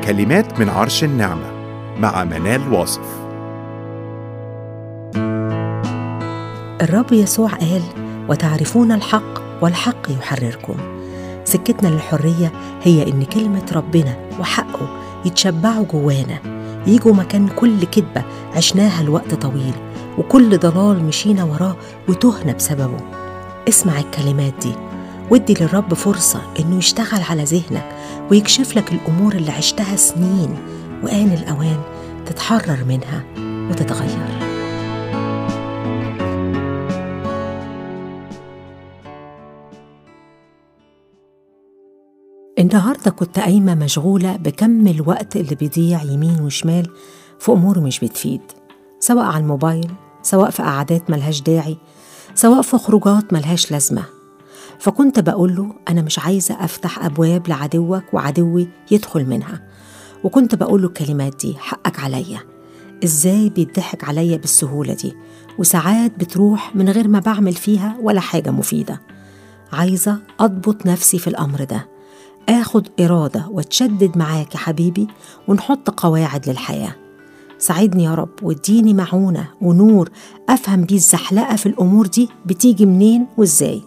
كلمات من عرش النعمة مع منال واصف الرب يسوع قال وتعرفون الحق والحق يحرركم سكتنا للحرية هي إن كلمة ربنا وحقه يتشبعوا جوانا يجوا مكان كل كذبة عشناها لوقت طويل وكل ضلال مشينا وراه وتهنا بسببه اسمع الكلمات دي وادي للرب فرصة إنه يشتغل على ذهنك ويكشف لك الأمور اللي عشتها سنين وآن الأوان تتحرر منها وتتغير النهاردة كنت قايمة مشغولة بكم الوقت اللي بيضيع يمين وشمال في أمور مش بتفيد سواء على الموبايل سواء في قعدات ملهاش داعي سواء في خروجات ملهاش لازمة فكنت بقول له أنا مش عايزة أفتح أبواب لعدوك وعدوي يدخل منها وكنت بقول له الكلمات دي حقك عليا إزاي بيضحك عليا بالسهولة دي وساعات بتروح من غير ما بعمل فيها ولا حاجة مفيدة عايزة أضبط نفسي في الأمر ده آخد إرادة واتشدد معاك يا حبيبي ونحط قواعد للحياة ساعدني يا رب واديني معونة ونور أفهم بيه الزحلقة في الأمور دي بتيجي منين وإزاي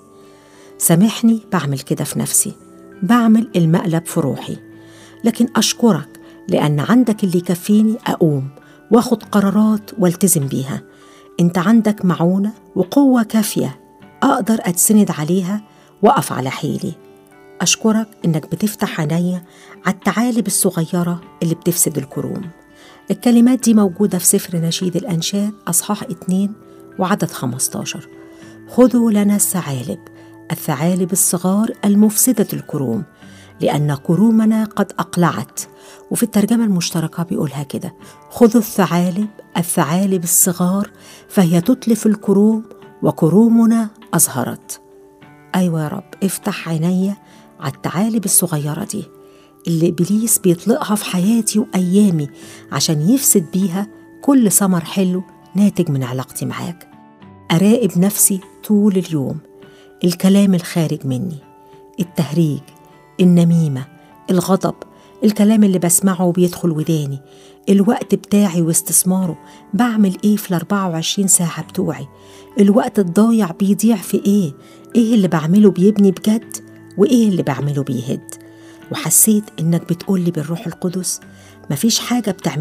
سامحني بعمل كده في نفسي بعمل المقلب في روحي لكن أشكرك لأن عندك اللي يكفيني أقوم واخد قرارات والتزم بيها انت عندك معونة وقوة كافية أقدر أتسند عليها وأقف على حيلي أشكرك إنك بتفتح عينيا على التعالب الصغيرة اللي بتفسد الكروم الكلمات دي موجودة في سفر نشيد الأنشاد أصحاح 2 وعدد 15 خذوا لنا الثعالب الثعالب الصغار المفسدة الكروم لأن كرومنا قد أقلعت وفي الترجمة المشتركة بيقولها كده خذوا الثعالب الثعالب الصغار فهي تتلف الكروم وكرومنا أزهرت أيوة يا رب افتح عينيا على الثعالب الصغيرة دي اللي إبليس بيطلقها في حياتي وأيامي عشان يفسد بيها كل ثمر حلو ناتج من علاقتي معاك أراقب نفسي طول اليوم الكلام الخارج مني التهريج النميمة الغضب الكلام اللي بسمعه وبيدخل وداني الوقت بتاعي واستثماره بعمل ايه في ال 24 ساعة بتوعي الوقت الضايع بيضيع في ايه ايه اللي بعمله بيبني بجد وايه اللي بعمله بيهد وحسيت انك بتقولي بالروح القدس مفيش حاجة بتعمل